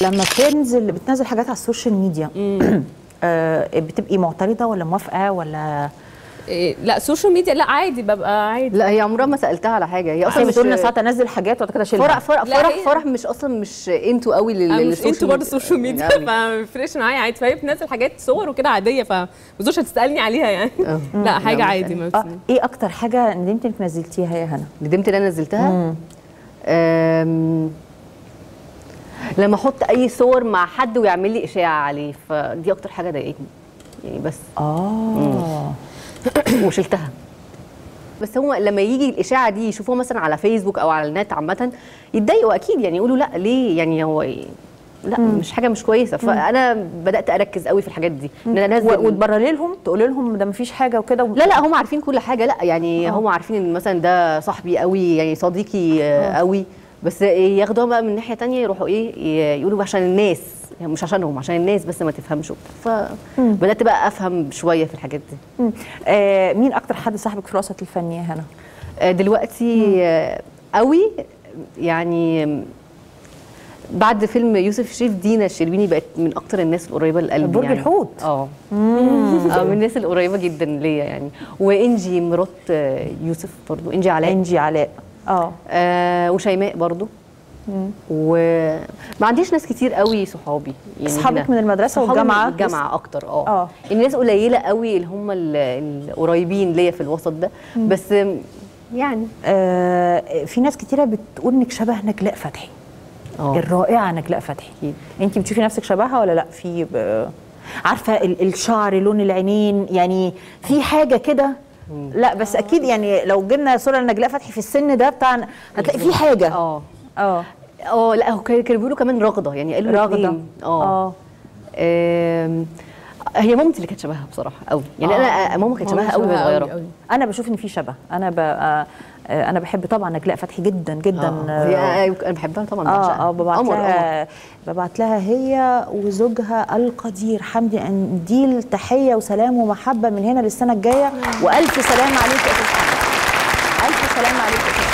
لما بتنزل بتنزل حاجات على السوشيال ميديا آه بتبقي معترضه ولا موافقه ولا إيه لا سوشيال ميديا لا عادي ببقى عادي لا هي عمرها ما سالتها على حاجه هي اصلا اصلا مش بتقول لنا ساعات انزل حاجات وبعد كده اشيلها فرح فرح لا، فرح هي- فرح مش اصلا مش انتوا قوي لل- انا مش للسوشيال انتوا برضه السوشيال ميديا يعني فما بيفرقش معايا عادي فهي بتنزل حاجات صور وكده عاديه فما بتقولش هتسالني عليها يعني آه. لا حاجه لا، عادي مش ما اه ايه اكتر حاجه ندمتي انك نزلتيها يا هنا ندمت ان انا نزلتها أم... لما احط اي صور مع حد ويعمل لي اشاعه عليه فدي اكتر حاجه ضايقتني يعني بس اه وشلتها بس هم لما يجي الاشاعه دي يشوفوها مثلا على فيسبوك او على النت عامه يتضايقوا اكيد يعني يقولوا لا ليه يعني هو إيه؟ لا مش حاجه مش كويسه فانا بدات اركز قوي في الحاجات دي ان انا انزل و- وتبرري لهم تقولي لهم ده مفيش حاجه وكده و... لا لا هم عارفين كل حاجه لا يعني هم عارفين ان مثلا ده صاحبي قوي يعني صديقي آه، قوي بس ياخدوها بقى من ناحيه تانية يروحوا ايه ي- يقولوا عشان الناس يعني مش عشانهم عشان الناس بس ما تفهمش وبتاع فبدات بقى افهم شويه في الحاجات دي مم. آه مين اكتر حد صاحبك في الوسط الفني يا هنا آه، دلوقتي آه، قوي يعني آم، بعد فيلم يوسف شريف دينا الشربيني بقت من اكتر الناس القريبه لقلبي برج يعني. الحوت. اه آه، من الناس القريبه جدا ليا يعني وانجي مرات آه، يوسف برضو انجي علاء انجي علاء اه آه وشيماء برضو وما عنديش ناس كتير قوي صحابي يعني أصحابك هنا. من المدرسة صحابي والجامعة؟ من الجامعه اكتر اه آه. يعني ناس قليله قوي اللي هم ال- القريبين ليا في الوسط ده بس آم، يعني آه في ناس كتيره بتقول انك شبه نجلاء فتحي اه الرائعه نجلاء فتحي أكيد. انت بتشوفي نفسك شبهها ولا لا في ب... عارفه ال- الشعر لون العينين يعني في حاجه كده لا بس اكيد يعني لو جبنا صوره لنجلاء فتحي في السن ده بتاعنا هتلاقي في حاجه اه اه اه لا هو كانوا كانوا بيقولوا كمان رغده يعني قالوا رغدة. الاتنين. اه اه آم، هي مامتي اللي كانت شبهها بصراحه قوي يعني انا ماما كانت شبهها قوي وهي صغيره انا بشوف ان في شبه انا ب... آه آه، انا بحب طبعا نجلاء فتحي جدا جدا آه. هي انا بحبها طبعا اه بعشقها. اه ببعت قمر، قمر. لها ببعت لها هي وزوجها القدير حمدي انديل تحيه وسلام ومحبه من هنا للسنه الجايه والف سلام عليك يا استاذ حمدي الف سلام عليك يا استاذ